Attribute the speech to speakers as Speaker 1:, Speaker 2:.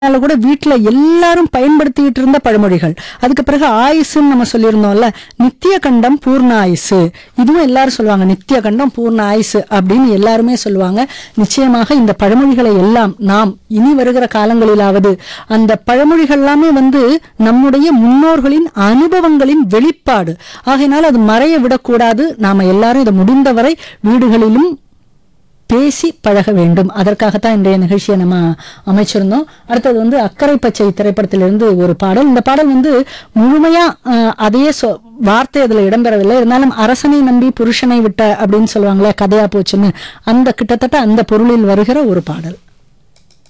Speaker 1: அதனால கூட வீட்டுல எல்லாரும் பயன்படுத்திட்டு இருந்த பழமொழிகள் அதுக்கு பிறகு ஆயுசுன்னு நம்ம சொல்லியிருந்தோம்ல நித்திய கண்டம் பூர்ண ஆயுசு இதுவும் எல்லாரும் சொல்லுவாங்க நித்திய கண்டம் பூர்ண ஆயுசு அப்படின்னு எல்லாருமே சொல்லுவாங்க நிச்சயமாக இந்த பழமொழிகளை எல்லாம் நாம் இனி வருகிற காலங்களிலாவது அந்த பழமொழிகள் எல்லாமே வந்து நம்முடைய முன்னோர்களின் அனுபவங்களின் வெளிப்பாடு ஆகையினால் அது மறைய விடக்கூடாது நாம எல்லாரும் இதை முடிந்தவரை வீடுகளிலும் பேசி பழக வேண்டும் அதற்காகத்தான் இன்றைய நிகழ்ச்சியை நம்ம அமைச்சிருந்தோம் அடுத்தது வந்து அக்கறை பச்சை திரைப்படத்திலிருந்து ஒரு பாடல் இந்த பாடல் வந்து முழுமையா அஹ், அதே சொ- வார்த்தை அதுல இடம்பெறவில்லை இருந்தாலும் அரசனை நம்பி புருஷனை விட்ட அப்படின்னு சொல்லுவாங்களே கதையா போச்சுன்னு அந்த கிட்டத்தட்ட அந்த பொருளில் வருகிற ஒரு பாடல்